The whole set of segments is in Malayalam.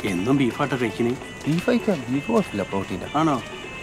എന്നും ബീഫായിട്ട് കഴിക്കണേ ബീഫ് കഴിക്കാം ബീഫ് കുഴപ്പമില്ല പ്രോട്ടീൻ ആണോ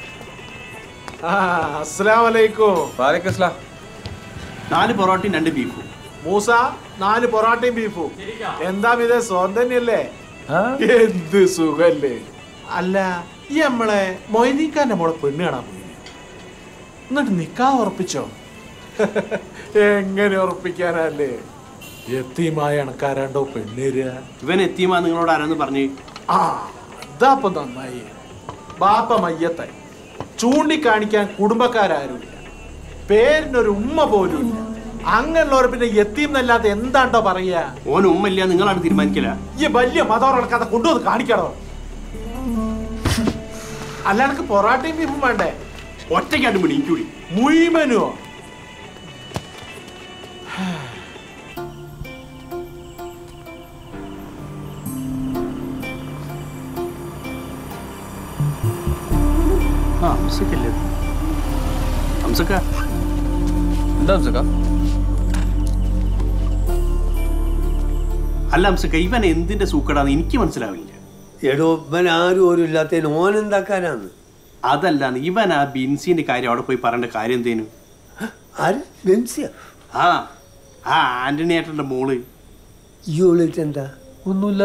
അസ്സലാമലൈക്കും വാലേക്കും അസ്സലാം നാല് പൊറോട്ടയും രണ്ട് ബീഫും മൂസ നാല് പൊറാട്ടയും ബീഫും എന്താ വിധ സ്വന്തം തന്നെയല്ലേ എന്ത് സുഖല്ലേ അല്ല ഈ നമ്മളെ മൊയ്തീക്കാന്റെ മോളെ പെണ്ണ് കാണാൻ പോയി എന്നിട്ട് നിക്കാ ഉറപ്പിച്ചോ എങ്ങനെ ഉറപ്പിക്കാനല്ലേ എത്തിയുമായ അണക്കാരാണ്ടോ പെണ്ണേരുക ഇവൻ എത്തിയമാ നിങ്ങളോട് ആരാന്ന് പറഞ്ഞു ആ അതാപ്പൊ നന്നായി ബാപ്പ മയ്യത്തായി ചൂണ്ടിക്കാണിക്കാൻ കുടുംബക്കാരാരുമില്ല പേരിനൊരു ഉമ്മ പോലും ഇല്ല അങ്ങനെയുള്ളവർ പിന്നെ എത്തിയും എന്നല്ലാതെ എന്താണ്ടോ പറയാ ഓൻ ഉമ്മല്ല നിങ്ങളാണ് തീരുമാനിക്കല ഈ വലിയ മതം നടക്കാതെ കൊണ്ടുവന്ന് കാണിക്കണോ അല്ല എനിക്ക് പൊറാട്ടയും ബീഫും വേണ്ടേ ഒറ്റയ്ക്കാണ്ട് പിടി എനിക്കൂടി മുഴുവനോ ആ ഹംസക്കല്ലേ ഹംസക്ക എന്താ ഹംസക്ക അല്ല ഹംസക്ക ഇവൻ എന്തിന്റെ സൂക്കടാന്ന് എനിക്ക് മനസ്സിലാവില്ല എടോ ഇവൻ ആരും ഒരു ഇല്ലാത്തതിന് ഓൻ എന്താക്കാനാന്ന് അതല്ലാന്ന് ഇവൻ ആ ബിൻസിന്റെ കാര്യം അവിടെ പോയി പറയേണ്ട കാര്യം എന്തേനു ആര് ബെൻസിയ ആ ആ ആന്റണി ഏട്ടന്റെ മോള് ഈ വിളിച്ചിട്ട് എന്താ ഒന്നുമില്ല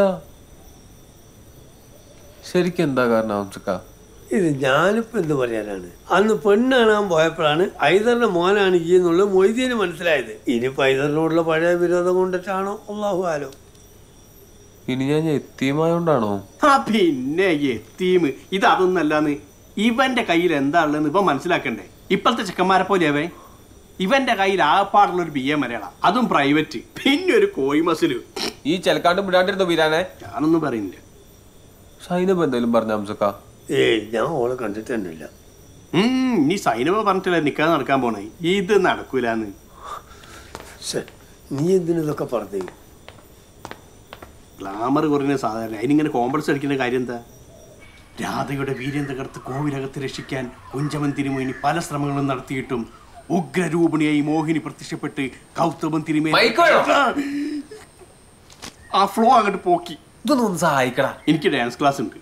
ശരിക്കും എന്താ കാരണം ഹംസക്ക ഇത് ഞാനിപ്പോ എന്ത് പറയാനാണ് അന്ന് പെണ്ണ് കാണാൻ പോയപ്പോഴാണ് ഐദറിന്റെ മോനാണ് ഈ എന്നുള്ള മൊയ്തീന് മനസ്സിലായത് ഇനിയിപ്പോ ഐദറിനോടുള്ള പഴയ വിരോധം കൊണ്ടിട്ടാണോ അള്ളാഹു ആലോ ഇനി ഞാൻ എത്തിയമായോണ്ടാണോ ആ പിന്നെ എത്തീം ഇത് അതൊന്നല്ലാന്ന് ഇവന്റെ കയ്യിൽ എന്താ ഉള്ളതെന്ന് ഇവൻ മനസ്സിലാക്കണ്ടേ ഇപ്പോഴത്തെ ചെക്കന്മാരെ പോലെ അവൻ ഇവന്റെ കയ്യിൽ ആപ്പാടുള്ള ഒരു ബി എ മലയാള അതും പ്രൈവറ്റ് പിന്നെ ഒരു കോഴി മസില് ഈ ചെലക്കാണ്ട് വിടാണ്ടിരുന്നോ വീരാനെ ഞാനൊന്നും പറയുന്നില്ല സൈനബ് എന്തെങ്കിലും പറഞ്ഞ ഹംസക്ക ഏയ് ഞാൻ ഓളെ കണ്ടിട്ട് തന്നെ ഇല്ല ഉം, ഇനി സൈനമ പറഞ്ഞിട്ടില്ല നിക്കാൻ നടക്കാൻ പോണേ ഇത് നടക്കൂലെന്ന് ശ്ശെ, നീ എന്തിനു ഇതൊക്കെ പറഞ്ഞു ഗ്ലാമർ കുറഞ്ഞ സാധാരണ അതിനിങ്ങനെ കോംപ്ലക്സ് അടിക്കുന്ന കാര്യം എന്താ രാധയുടെ വീര്യം തകർത്ത് കോവിലകത്ത് രക്ഷിക്കാൻ കുഞ്ചമൻ തിരുമേനി പല ശ്രമങ്ങളും നടത്തിയിട്ടും ഉഗ്രരൂപിണിയായി മോഹിനി പ്രത്യക്ഷപ്പെട്ട് കൗസ്തവൻ തിരുമേനി മൈക്ക് വേണോ? ആ ഫ്ലോ അങ്ങോട്ട് പോക്കി ഇതൊന്നും ഒന്ന് സഹായിക്കടാ എനിക്ക് ഡാൻസ് ക്ലാസ് ഉണ്ട്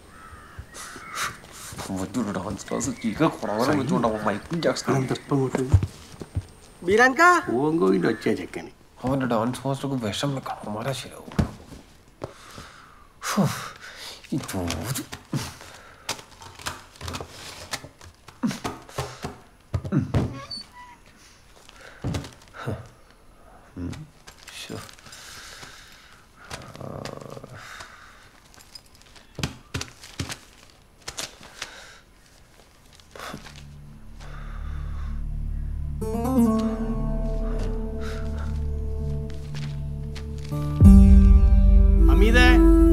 വലിയൊരു ഡാൻസ് ക്ലാസ് ചീക്ക കുറവനെ വെച്ചുകൊണ്ടാവും മൈക്കിൾ ജാക്സൺ എന്തപ്പം ഇങ്ങോട്ട് ബീരാൻക ഓങ്കോയിന്റെ ഒച്ച ചെക്കന് അവന്റെ ഡാൻസ് മാസ്റ്റർക്ക് വിഷം വെക്കണം അമ്മാരാ ശരിയാവും ഫു, ഈ ചോറ് ശോ. അമീതേ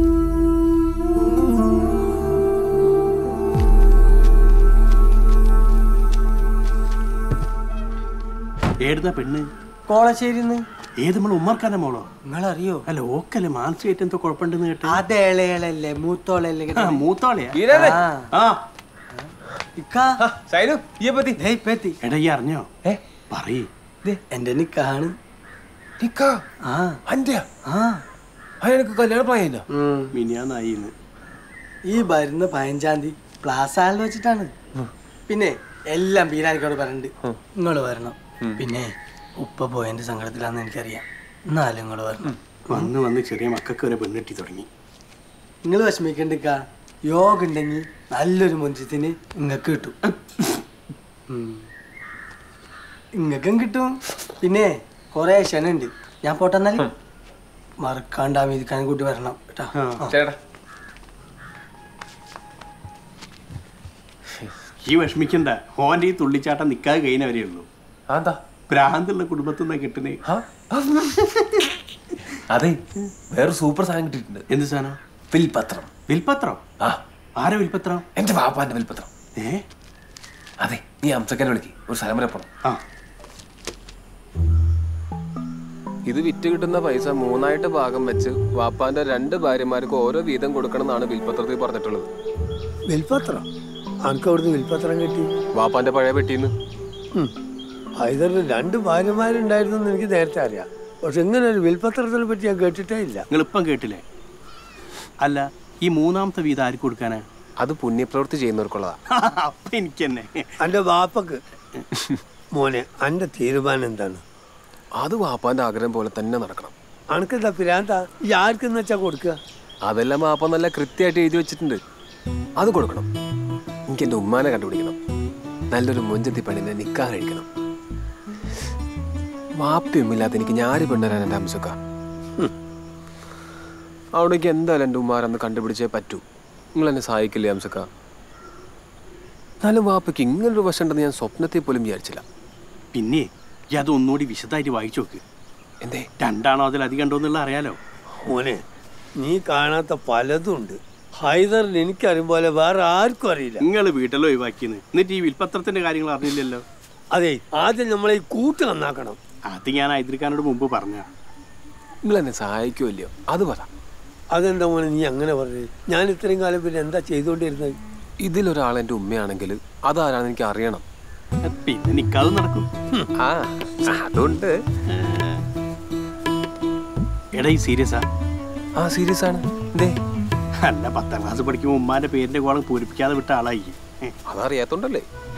ഏടുന്ന പെണ്ണ് കോളശ്ശേരിന്ന് ഏത് നമ്മൾ ഉമ്മർക്കാന്റെ മോളോ നിങ്ങളറിയോ അല്ല ഓക്കല്ലേ മാനസികമായിട്ട് എന്തോ കുഴപ്പമുണ്ടെന്ന് കേട്ടു അതേളയളല്ലേ മൂത്തോളല്ലേ ആ, മൂത്തോളയാ വീരനെ ആ. ആ ഇക്കാ സൈനു ഈ പറ്റി ദേ ഇപ്പൊ എത്തി എടാ ഈ അറിഞ്ഞോ ഏ പറയ് ദേ, എന്റെ നിക്കാണ് നിക്കാ ആ അന്റെ ആ അയാൾക്ക് കല്യാണം പ്രായമില്ല ഉം. മിനിയാന്നായിന്ന് ഈ വരുന്ന പതിനഞ്ചാം തീയതി പ്ലാസാളിൽ വെച്ചിട്ടാണ് പിന്നെ എല്ലാം ബീരാനിക്കോട് പറഞ്ഞിട്ട് നിങ്ങൾ വരണം പിന്നെ ഉപ്പ പോയതിന്റെ സങ്കടത്തിലാന്ന് എനിക്കറിയാം എന്നാലും നിങ്ങൾ വരണം വന്ന് വന്ന് ചെറിയ മക്കൾക്ക് വരെ പെണ്ണെട്ടി തുടങ്ങി നിങ്ങൾ വിഷമിക്കണ്ടിക്ക യോഗ ഉണ്ടെങ്കിൽ നല്ലൊരു മുഞ്ചത്തിന് നിങ്ങൾക്ക് കിട്ടും ഉം. ഇങ്ങക്കും കിട്ടും പിന്നെ കൊറേ ക്ഷണുണ്ട് ഞാൻ പോട്ടെന്നാല് മറക്കാണ്ട് അമീതിക്കാൻ കൂട്ടി വരണം കേട്ടാ ആ. ചേട്ടാ ഈ വിഷമിക്കണ്ട ഓന്റെ ഈ തുള്ളിച്ചാട്ടം നിക്കാതെ കഴിഞ്ഞവരേ ഉള്ളൂ അതാ ഭ്രാന്തുള്ള കുടുംബത്തിൽ നിന്നാ കിട്ടണേ അതെ വേറെ സൂപ്പർ സാധനം കിട്ടിയിട്ടുണ്ട് എന്ത് സാധനം വിൽപത്രം വിൽപത്രം ആ ആരാ വിൽപത്രം എന്റെ വാപ്പാന്റെ വിൽപത്രം ഏ അതെ നീ അംസക്കനെ വിളിക്ക് ഒരു സ്ഥലം വരെ പോണം ആ ഇത് വിറ്റ് കിട്ടുന്ന പൈസ മൂന്നായിട്ട് ഭാഗം വെച്ച് വാപ്പാന്റെ രണ്ട് ഭാര്യമാർക്ക് ഓരോ വീതം കൊടുക്കണം എന്നാണ് വിൽപത്രത്തിൽ പറഞ്ഞിട്ടുള്ളത് വിൽപ്പത്രം അനക്ക് അവിടുന്ന് വിൽപ്പത്രം കിട്ടി വാപ്പാന്റെ പഴയ പെട്ടിന്ന് ഐതറിന് രണ്ട് ഭാര്യമാരുണ്ടായിരുന്നു എന്ന് എനിക്ക് നേരത്തെ അറിയാം പക്ഷെ ഇങ്ങനെ ഒരു വിൽപ്പത്രത്തിനെ പറ്റി ഞാൻ കേട്ടിട്ടേ ഇല്ല നിങ്ങൾ ഇപ്പം കേട്ടില്ലേ അല്ല ഈ മൂന്നാമത്തെ വീതം ആർക്ക് കൊടുക്കാനാ അത് പുണ്യപ്രവൃത്തി ചെയ്യുന്നവർക്കുള്ളതാ അപ്പൊ എനിക്ക് തന്നെ എൻ്റെ വാപ്പക്ക് മോനെ എൻ്റെ തീരുമാനം എന്താണ് അത് വാപ്പാന്റെ ആഗ്രഹം പോലെ തന്നെ നടക്കണം അനക്കെന്താ പിരാന്ത ഈ ആർക്കെന്ന് വെച്ചാ കൊടുക്കുക അതെല്ലാം വാപ്പ നല്ല കൃത്യമായിട്ട് എഴുതി വെച്ചിട്ടുണ്ട് അത് കൊടുക്കണം എനിക്ക് എൻ്റെ ഉമ്മാനെ കണ്ടുപിടിക്കണം നല്ലൊരു മുഞ്ചത്തി പെണ്ണിനെ നിക്കാ കഴിക്കണം വാപ്പയൊന്നുമില്ലാത്ത എനിക്ക് ഞാര് പെണ്ണുതരാൻ എൻ്റെ അംസക്ക അവിടേക്ക് എന്തായാലും എൻ്റെ ഉമ്മാരെന്ന് കണ്ടുപിടിച്ചേ പറ്റൂ നിങ്ങൾ എന്നെ സഹായിക്കില്ലേ അംസക്ക എന്നാലും വാപ്പയ്ക്ക് ഇങ്ങനൊരു വശം ഉണ്ടെന്ന് ഞാൻ സ്വപ്നത്തിൽ പോലും വിചാരിച്ചില്ല പിന്നെ ഈ അത് ഒന്നുകൂടി വിശദമായിട്ട് വായിച്ചു നോക്ക് എന്തേ രണ്ടാണോ അതിലധികം ഉണ്ടോ എന്നുള്ള അറിയാലോ മോനെ നീ കാണാത്ത പലതും ഉണ്ട് ഹൈദറിന് എനിക്കറിയും പോലെ വേറെ ആർക്കും അറിയില്ല നിങ്ങൾ വീട്ടിലോ ഒഴിവാക്കിയെന്ന് എന്നിട്ട് ഈ വിൽപ്പത്രത്തിന്റെ കാര്യങ്ങൾ അറിഞ്ഞില്ലല്ലോ അതെ ആദ്യം നമ്മളെ ഈ കൂട്ട് നന്നാക്കണം അത് ഞാൻ ഹൈദരിക്കാനോട് മുമ്പ് പറഞ്ഞ നിങ്ങൾ എന്നെ സഹായിക്കുമല്ലയോ അത് പറ അതെന്താ മോനെ നീ അങ്ങനെ പറഞ്ഞത് ഞാൻ ഇത്രയും കാലം പിന്നെ എന്താ ചെയ്തുകൊണ്ടിരുന്നത് ഇതിലൊരാൾ എൻ്റെ ഉമ്മയാണെങ്കിൽ അതാരാണെന്ന് എനിക്ക് അറിയണം പിന്നെ നിക്കാതെ നടക്കും ആ അതുകൊണ്ട് എടാ ഈ സീരിയസാ ആ സീരിയസ് ആണ് എന്തേ അല്ല പത്താം ക്ലാസ് പഠിക്കുമ്പോൾ ഉമ്മാന്റെ പേരിന്റെ കോളം പൂരിപ്പിക്കാതെ വിട്ട ആളായി ഏ, അതറിയാത്തോണ്ടല്ലേ